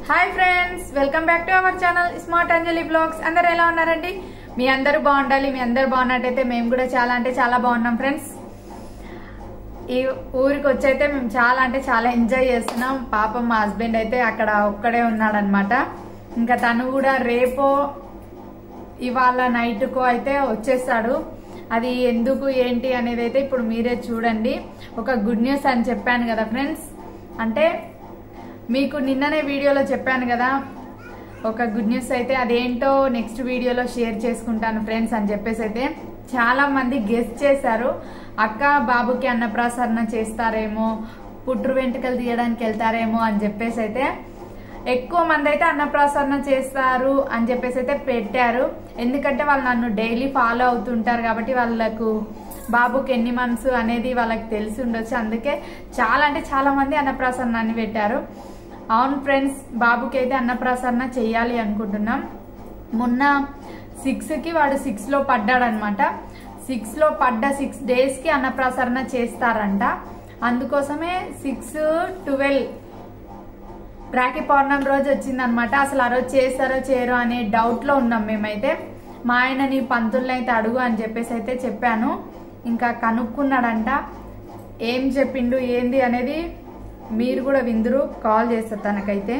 Hi friends welcome back to our channel smart Anjali blogs అందరు ఎలా ఉన్నారండి మీ అందరూ బాగుండాలి మీ అందరు బాగున్నట్టయితే మేము కూడా చాలా అంటే చాలా బాగున్నాం ఫ్రెండ్స్ ఈ ఊరికి వచ్చైతే మేము చాలా అంటే చాలా ఎంజాయ్ చేస్తున్నాం పాపం మా హస్బెండ్ అయితే అక్కడ ఒక్కడే ఉన్నాడనమాట ఇంకా తను కూడా రేపో ఇవాళ నైట్కో అయితే వచ్చేస్తాడు అది ఎందుకు ఏంటి అనేది అయితే ఇప్పుడు మీరే చూడండి ఒక గుడ్ న్యూస్ అని చెప్పాను కదా ఫ్రెండ్స్ అంటే మీకు నిన్ననే వీడియోలో చెప్పాను కదా ఒక గుడ్ న్యూస్ అయితే అదేంటో నెక్స్ట్ వీడియోలో షేర్ చేసుకుంటాను ఫ్రెండ్స్ అని చెప్పేసి అయితే చాలా మంది గెస్ట్ చేశారు అక్క బాబుకి అన్నప్రాసరణ చేస్తారేమో పుట్రు వెంట్రుకలు తీయడానికి వెళ్తారేమో అని చెప్పేసి అయితే ఎక్కువ మంది అయితే అన్నప్రాసరణ చేస్తారు అని చెప్పేసి అయితే పెట్టారు ఎందుకంటే వాళ్ళు నన్ను డైలీ ఫాలో అవుతుంటారు కాబట్టి వాళ్ళకు బాబుకి ఎన్ని మంత్స్ అనేది వాళ్ళకి తెలిసి ఉండొచ్చు అందుకే చాలా అంటే చాలా మంది అన్నప్రాసరణ అని పెట్టారు అవును ఫ్రెండ్స్ బాబుకి అయితే అన్నప్రాసరణ చెయ్యాలి అనుకుంటున్నాం మొన్న సిక్స్కి వాడు సిక్స్లో పడ్డాడనమాట సిక్స్లో పడ్డ సిక్స్ డేస్కి అన్నప్రాసరణ చేస్తారంట అందుకోసమే సిక్స్ ట్వెల్వ్ రాఖీ పౌర్ణమి రోజు వచ్చిందనమాట అసలు ఆ రోజు చేస్తారో చేయరో అనే డౌట్లో ఉన్నాం మేమైతే మా ఆయన నీ పంతుల్ని అయితే అడుగు అని చెప్పేసి అయితే చెప్పాను ఇంకా కనుక్కున్నాడంట ఏం చెప్పిండు ఏంది అనేది మీరు కూడా విందురు కాల్ చేస్తారు తనకైతే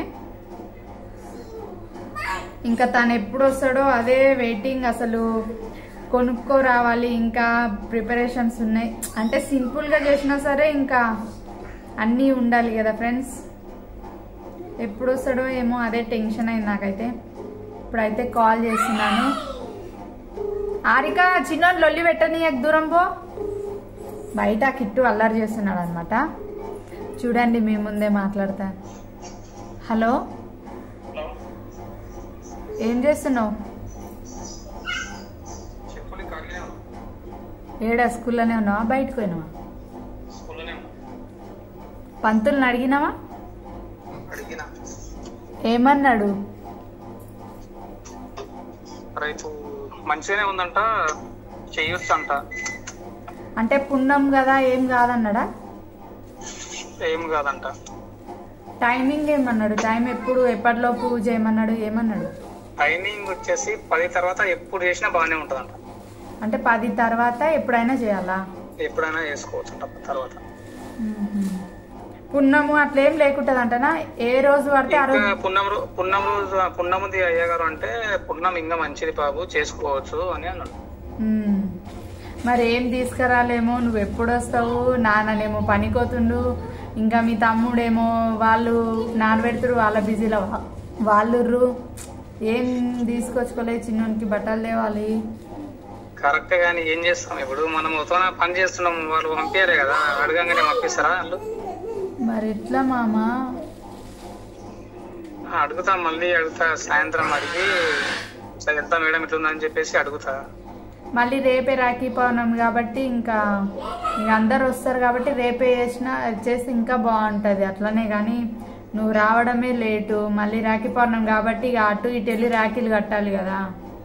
ఇంకా తను ఎప్పుడు వస్తాడో అదే వెయిటింగ్ అసలు కొనుక్కో రావాలి ఇంకా ప్రిపరేషన్స్ ఉన్నాయి అంటే సింపుల్గా చేసినా సరే ఇంకా అన్నీ ఉండాలి కదా ఫ్రెండ్స్ ఎప్పుడు వస్తాడో ఏమో అదే టెన్షన్ అయింది నాకైతే ఇప్పుడైతే కాల్ చేస్తున్నాను ఆరిక చిన్న లొల్లి పెట్టని దూరం పో బయట కిట్టు అల్లరి చేస్తున్నాడు అనమాట చూడండి మీ ముందే మాట్లాడతా హలో ఏం చేస్తున్నావు చెప్పులు ఖాళీనే ఉన్నా. ఏడా స్కూల్లోనే ఉన్నావా బయటకు పోయినావా స్కూల్లోనే ఉన్నా. పంతుల్ని అడిగినావా అడిగిన ఏమన్నాడు రేపు మంచిగానే ఉందంట చెయ్యొచ్చు అంట అంటే పుణ్యం కదా ఏం కాదన్నాడా ఏం కాదంట టైమింగ్ ఏమన్నాడు టైం ఎప్పుడు ఎప్పటిలోపు చేయమన్నాడు ఏమన్నాడు టైమింగ్ వచ్చేసి పది తర్వాత ఎప్పుడు చేసినా బాగానే ఉంటదంట అంటే పది తర్వాత ఎప్పుడైనా చేయాలా ఎప్పుడైనా చేసుకోవచ్చు అంట తర్వాత మ్మ్. పున్నము అట్లేం లేకుంటది అంటనా ఏ రోజు పడితే ఆ ఇంకా రోజు పున్నం రో- పున్నం రోజు పున్నముది అయ్యగారు అంటే పున్నం ఇంకా మంచిది బాబు చేసుకోవచ్చు అని అన్నాడు మ్మ్. మరి ఏం తీసుకురాలేమో నువ్వు ఎప్పుడు వస్తావు నాన్ననేమో పనికోతుండు ఇంకా మీ తమ్ముడేమో వాళ్ళు నానబెడుతురు వాళ్ళ బిజీలో వా- వాళ్ళుర్రు ఏం తీసుకొచ్చుకోలేదు చిన్నోనికి బట్టలు తేవాలి కరెక్టే కానీ ఏం చేస్తాం ఇప్పుడు మనం ఉతోన పని చేస్తున్నాం వాళ్ళు పంపించారే కదా అడగంగానే పంపిస్తారా వాళ్ళు మరి ఎట్లా మామ అడుగుతా మళ్ళీ అడుగుతా సాయంత్రం అడిగి "ఇట్లా వెళ్తా మేడం ఇట్లుందని చెప్పేసి అడుగుతా మళ్ళీ రేపే రాఖీ పౌర్ణమి కాబట్టి ఇంకా ఇంక అందరు వస్తారు కాబట్టి రేపే చేసిన చేస్తే ఇంకా బాగుంటుంది అట్లనే కానీ నువ్వు రావడమే లేటు మళ్ళీ రాఖీ పౌర్ణమి కాబట్టి ఇక అటు ఇటు వెళ్ళి రాఖీలు కట్టాలి కదా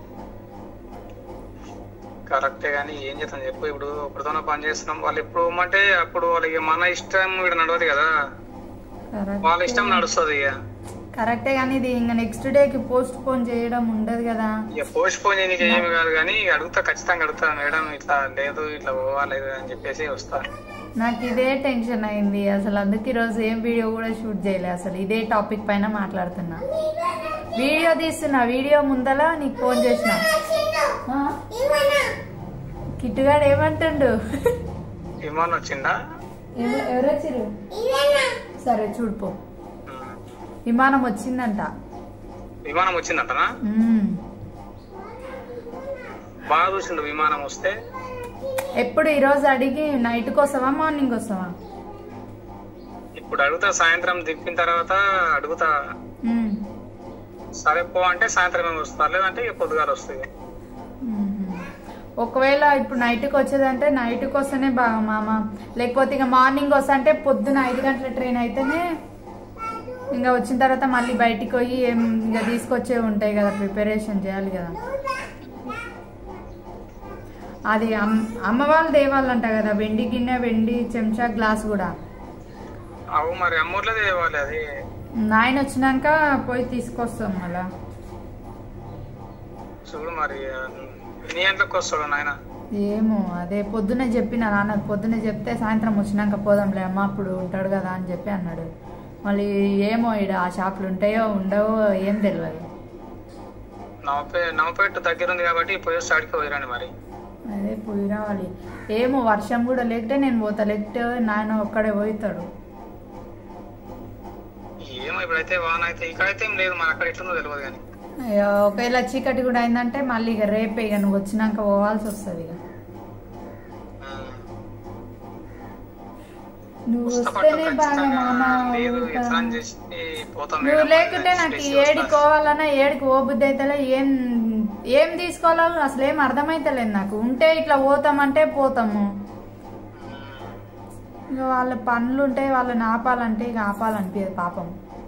కరెక్టే కానీ ఏం చేస్తాం చెప్పు ఇప్పుడు ఒకరితోనే పని చేస్తున్నాం వాళ్ళు ఎప్పుడు ఇవ్వమంటే అప్పుడు వాళ్ళకి మన ఇష్టం ఇక్కడ నడవదు కదా వాళ్ళ ఇష్టం నడుస్తుంది ఇక కరెక్టే కానీ ఇది ఇంకా నెక్స్ట్ డేకి పోస్ట్ పోన్ చేయడం ఉండదు కదా ఇక పోస్ట్ పోన్ చేయడానికి ఏమి కాదు కానీ ఇక అడుగుతా ఖచ్చితంగా అడుగుతా మేడం ఇట్లా లేదు ఇట్లా పోవాలి అని చెప్పేసి వస్తా నాకు ఇదే టెన్షన్ అయింది అసలు అందుకే ఈరోజు ఏం వీడియో కూడా షూట్ చేయలే అసలు ఇదే టాపిక్ పైన మాట్లాడుతున్నా వీడియో తీస్తున్నా వీడియో ముందల నీకు ఫోన్ చేసిన ఆ? కిట్టుగాడు ఏమంటుండు విమానం వచ్చిందా ఎవ- ఎవరు వచ్చిర్రు సరే చూడుపో ఉమ్. విమానం వచ్చిందంట విమానం వచ్చిందంటనా మ్మ్. బాగా చూసిండు విమానం వస్తే ఎప్పుడు ఈరోజు అడిగి నైట్కి వస్తావా మార్నింగ్ వస్తావా ఇప్పుడు అడుగుతా సాయంత్రం దిప్పిన తర్వాత అడుగుతా మ్మ్. సరే పో అంటే సాయంత్రం ఏమి వస్తారు లేదంటే ఇక పొద్దుగాలు వస్తుంది మ్మ్. ఒకవేళ ఇప్పుడు నైట్కి వచ్చేదంటే నైట్కి వస్తేనే బాగా మామ లేకపోతే ఇక మార్నింగ్ వస్తా అంటే పొద్దున ఐదు గంటల ట్రైన్ అయితేనే ఇంకా వచ్చిన తర్వాత మళ్ళీ బయటికి పోయి ఏం ఇంకా తీసుకొచ్చే ఉంటాయి కదా ప్రిపరేషన్ చేయాలి కదా అది అమ్- అమ్మ వాళ్ళు దేవాలంట కదా వెండి గిన్నె వెండి చెంచా గ్లాస్ కూడా అవు మరి అమ్మూర్లో తేవాలి అది నాయన వచ్చినాక పోయి తీసుకొస్తాం మళ్ళా చూడు మరి ఆ, ఎన్ని గంటలకు వస్తాడు నాయన ఏమో అదే పొద్దునే చెప్పిన నాన్నకు పొద్దునే చెప్తే సాయంత్రం వచ్చినాక పోదాంలే అమ్మ అప్పుడు ఉంటాడు కదా అని చెప్పి అన్నాడు మళ్ళీ ఏమో ఇడ ఆ షాపులు ఉంటాయో ఉండవో ఏం తెలియదు నవపే నవపేట దగ్గర ఉంది కాబట్టి పోయి స్టార్ట్కి పోయిరండి మరి అదే పోయి రావాలి ఏమో వర్షం కూడా లేకపోతే నేను పోతా లేకపోతే నాయన ఒక్కడే పోతాడు ఏమో ఇప్పుడైతే వాన అయితే ఇక్కడైతే ఏం లేదు మరి అక్కడ ఎట్లుందో తెలియదు కానీ అయ్యో, ఒకవేళ చీకటి కూడా అయిందంటే మళ్ళీ ఇక రేపే ఇక నువ్వు వచ్చినాక పోవాల్సి వస్తుంది ఇక నువ్వు వస్తేనే బాగా మామ లేదు ఊరికే. ఎట్లా అని చేసి పోతాం నువ్వు మేడం. లేకుంటే నాకు చేసి ఏడికి వస్తా. పోవాలన్నా ఏడికి పోబుద్ది అయితే ఏం ఏం తీసుకోవాలో అసలు ఏం అర్థమైతలేదు నాకు ఉంటే ఇట్లా పోతామంటే పోతాము ఇక వాళ్ళ పనులు ఉంటాయి వాళ్ళని ఆపాలంటే ఇక ఆపాలనిపించదు పాపం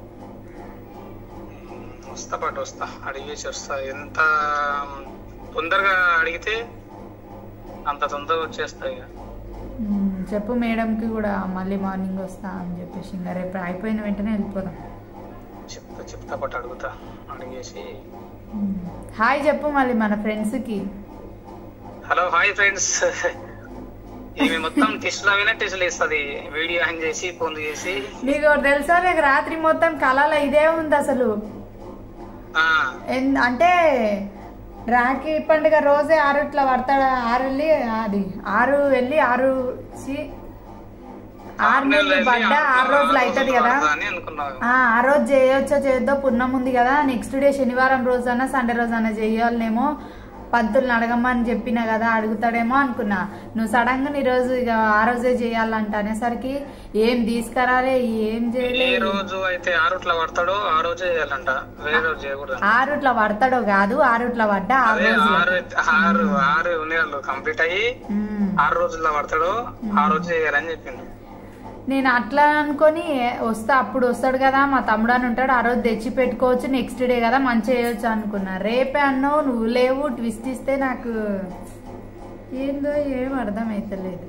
వస్తా పాటు వస్తా అడిగేసి వస్తా ఎంత తొందరగా అడిగితే అంత తొందరగా వచ్చేస్తా ఇక ఉమ్, చెప్పు మేడంకి కూడా మళ్ళీ మార్నింగ్ వస్తా అని చెప్పేసి ఇంకా రేపు అయిపోయిన వెంటనే వెళ్ళిపోదాం చెప్తా చెప్తా పాటు అడుగుతా అడిగేసి ఉమ్, హాయ్ చెప్పు మళ్ళీ మన ఫ్రెండ్స్కి హలో హాయ్ ఫ్రెండ్స్ ఈమె మొత్తం టెస్ట్లు అవినా టెస్టులు ఇస్తుంది వీడియో ఆన్ చేసి ఫోన్ చేసి నీకు ఒకటి తెలుసా నీకు రాత్రి మొత్తం కళలో ఇదే ఉంది అసలు ఆ, ఎన్- అంటే రాఖీ పండుగ రోజే ఆరు ఇట్లా పడతాడు ఆరు వెళ్ళి అది ఆరు వెళ్ళి ఆరు చి, ఆరు నెలలు వెళ్ళి పడ్డా ఆరు రోజులు అవుతుంది కదా పడతా అని అనుకున్నావు ఆ ఆ రోజు చేయొచ్చో చేయొద్దో పుణ్యం ఉంది కదా నెక్స్ట్ డే శనివారం రోజు అన్నా సండే రోజు అన్నా చేయాలనేమో పంతుల్ని అడగమని చెప్పిన కదా అడుగుతాడేమో అనుకున్నా నువ్వు సడన్ గా ఈ రోజు ఇక ఆ రోజే చేయాలంట అనేసరికి ఏం తీసుకురాలే ఏం ఏ చేయలేదు రోజు అయితే ఆరుట్ల పడతాడో ఆ రోజే చేయాలంట వేరే రోజు చేయకూడదు ఆరు ఇట్లా పడతాడో కాదు ఆరు ఇట్లా పడ్డా ఆరు అదే రోజులు ఆరు ఆరు ఆరు ఉన్నాయి కంప్లీట్ అయ్యి ఉమ్. ఆరు రోజుల్లో పడతాడు ఆ రోజు చేయాలని చెప్పిండు నేను అట్లా అనుకొని వస్తా అప్పుడు వస్తాడు కదా మా తమ్ముడు అని ఉంటాడు ఆ రోజు తెచ్చి పెట్టుకోవచ్చు నెక్స్ట్ డే కదా మంచిగా చేయొచ్చు అనుకున్నా రేపే అన్నావు నువ్వు లేవు ట్విస్ట్ ఇస్తే నాకు ఏందో ఏం అర్థం అవుతలేదు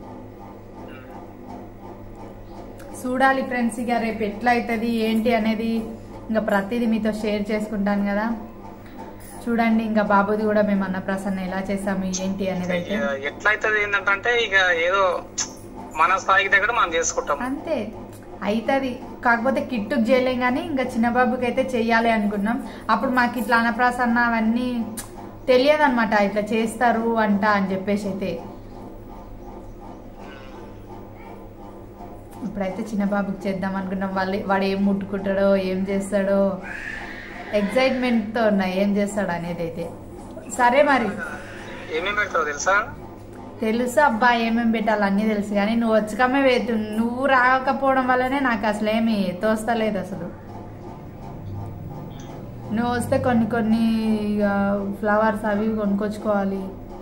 చూడాలి ఫ్రెండ్స్ ఇక రేపు ఎట్లా అవుతుంది ఏంటి అనేది ఇంకా ప్రతిదీ మీతో షేర్ చేసుకుంటాను కదా చూడండి ఇంకా బాబుది కూడా మేము అన్న ప్రసన్న ఎలా చేసాము ఏంటి అనేది అయితే ఇక ఎట్లయితది ఏంటంటే ఇక ఏదో మన స్థాయికి దగ్గర మనం చేసుకుంటాం అంతే అవుతుంది కాకపోతే కిట్టుకు చేయలేం కానీ ఇంకా చిన్న బాబుకి అయితే చెయ్యాలి అనుకున్నాం అప్పుడు మాకు ఇట్లా అన్నప్రాసన్న అవన్నీ తెలియదు అనమాట ఇట్లా చేస్తారు అంట అని చెప్పేసి అయితే ఇప్పుడైతే చిన్న బాబుకి చేద్దాం అనుకున్నాం వాళ్ళు వాడు ఏం ముట్టుకుంటాడో ఏం చేస్తాడో ఎగ్జైట్మెంట్తో ఉన్నాయి ఏం చేస్తాడు అనేది అయితే సరే మరి ఏమేమి పెడతావు తెలుసా తెలుసు అబ్బా ఏమేమి పెట్టాలి అన్నీ తెలుసు కానీ నువ్వు వచ్చకమే వేతు నువ్వు రాకపోవడం వల్లనే నాకు అసలు ఏమి తోస్తలేదు అసలు నువ్వు వస్తే కొన్ని కొన్ని ఫ్లవర్స్ అవి ఇవి కొనుక్కొచ్చుకోవాలి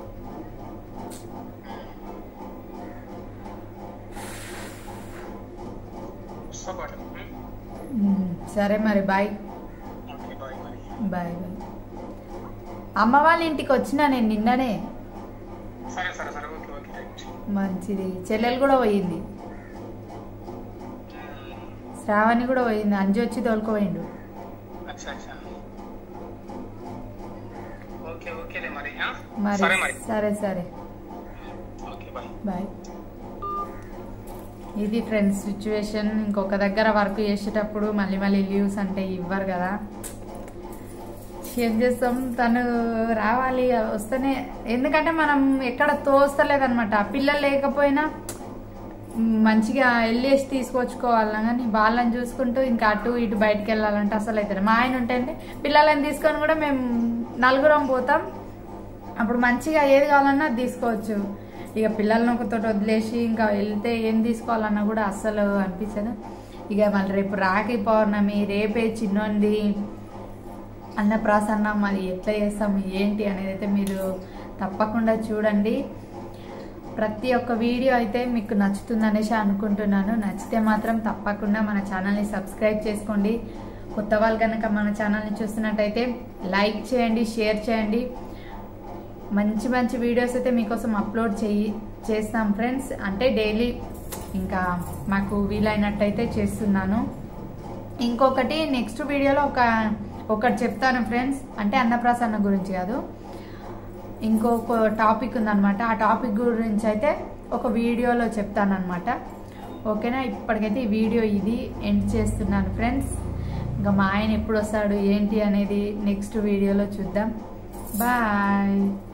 వస్తా పాటు ఉమ్, సరే మరి bye okay bye bye bye bye అమ్మ వాళ్ళ ఇంటికి వచ్చినా నేను నిన్ననే సరే సరే సరే ఓకే ఓకే రైట్ మంచిది చెల్లెలు కూడా పోయింది శ్రావణి కూడా పోయింది అంజు వచ్చి తోలుకోపోయిండు అచ్చా అచ్చా ఓకే ఓకేలే మరి ఆ? మరి సరే మరి సరే సరే ఓకే బాయ్ బాయ్ ఇది ఫ్రెండ్స్ సిచ్యువేషన్ ఇంకొక దగ్గర వర్క్ చేసేటప్పుడు మళ్ళీ మళ్ళీ లీవ్స్ అంటే ఇవ్వరు కదా ఏం చేస్తాం తను రావాలి వస్తేనే ఎందుకంటే మనం ఎక్కడ తోస్తలేదన్నమాట పిల్లలు లేకపోయినా మంచిగా వెళ్ళేసి తీసుకొచ్చుకోవాలన్నా కానీ వాళ్ళని చూసుకుంటూ ఇంకా అటు ఇటు బయటకు వెళ్ళాలంటే అసలు అవుతుంది మా ఆయన ఉంటే అంటే పిల్లలని తీసుకొని కూడా మేము నలుగురం పోతాం అప్పుడు మంచిగా ఏది కావాలన్నా అది తీసుకోవచ్చు ఇక పిల్లల్ని ఒకతోటి వదిలేసి ఇంకా వెళ్తే ఏం తీసుకోవాలన్నా కూడా అస్సలు అనిపించదు ఇక మళ్ళీ రేపు రాఖీ పౌర్ణమి రేపే చిన్నోంది అన్నప్రాసన్న మరి ఎట్లా చేస్తాం ఏంటి అనేది అయితే మీరు తప్పకుండా చూడండి ప్రతి ఒక్క వీడియో అయితే మీకు నచ్చుతుందనేసి అనుకుంటున్నాను నచ్చితే మాత్రం తప్పకుండా మన ఛానల్ని సబ్స్క్రైబ్ చేసుకోండి కొత్త వాళ్ళు కనుక మన ఛానల్ని చూస్తున్నట్టయితే లైక్ చేయండి షేర్ చేయండి మంచి మంచి వీడియోస్ అయితే మీకోసం అప్లోడ్ చేయి చేస్తాం ఫ్రెండ్స్ అంటే డైలీ ఇంకా మాకు వీలైనట్టయితే చేస్తున్నాను ఇంకొకటి నెక్స్ట్ వీడియోలో ఒక ఒకటి చెప్తాను ఫ్రెండ్స్ అంటే అన్నప్రాసన్న గురించి కాదు ఇంకొక టాపిక్ ఉందన్నమాట ఆ టాపిక్ గురించి అయితే ఒక వీడియోలో చెప్తాను అనమాట ఓకేనా ఇప్పటికైతే ఈ వీడియో ఇది ఎండ్ చేస్తున్నాను ఫ్రెండ్స్ ఇంకా మా ఆయన ఎప్పుడు వస్తాడు ఏంటి అనేది నెక్స్ట్ వీడియోలో చూద్దాం బాయ్